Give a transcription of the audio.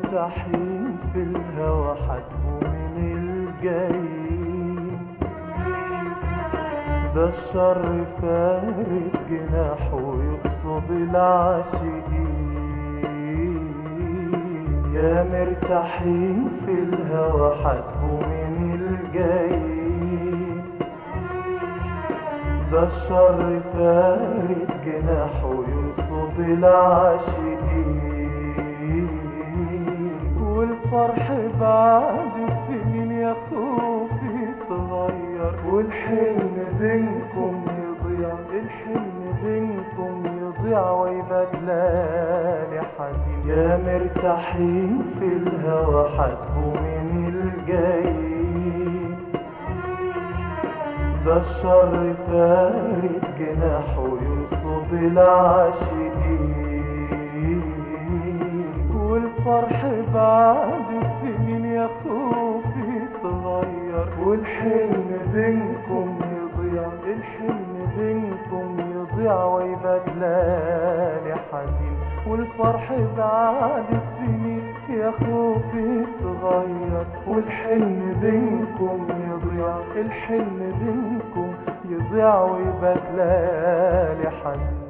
مرتاحين في الهوى حاسبوا من الجايين ده الشر فارد جناحه يقصد العاشقين يا مرتاحين في الهوى حاسبوا من الجايين ده الشر فارد جناحه يقصد العاشقين والفرح بعد السنين يا خوفي يتغير والحلم بينكم يضيع الحلم بينكم يضيع ويبقى ليالي حزين يا مرتاحين في الهوى حاسبوا من الجايين ده الشر فارد جناحه يرصد العاشقين والفرح بعد السنين يا خوفي يتغير والحلم بينكم يضيع الحلم بينكم يضيع ويبقى ليالي حزين والفرح بعد السنين يا خوفي يتغير والحلم بينكم يضيع الحلم بينكم يضيع ويبقى ليالي حزين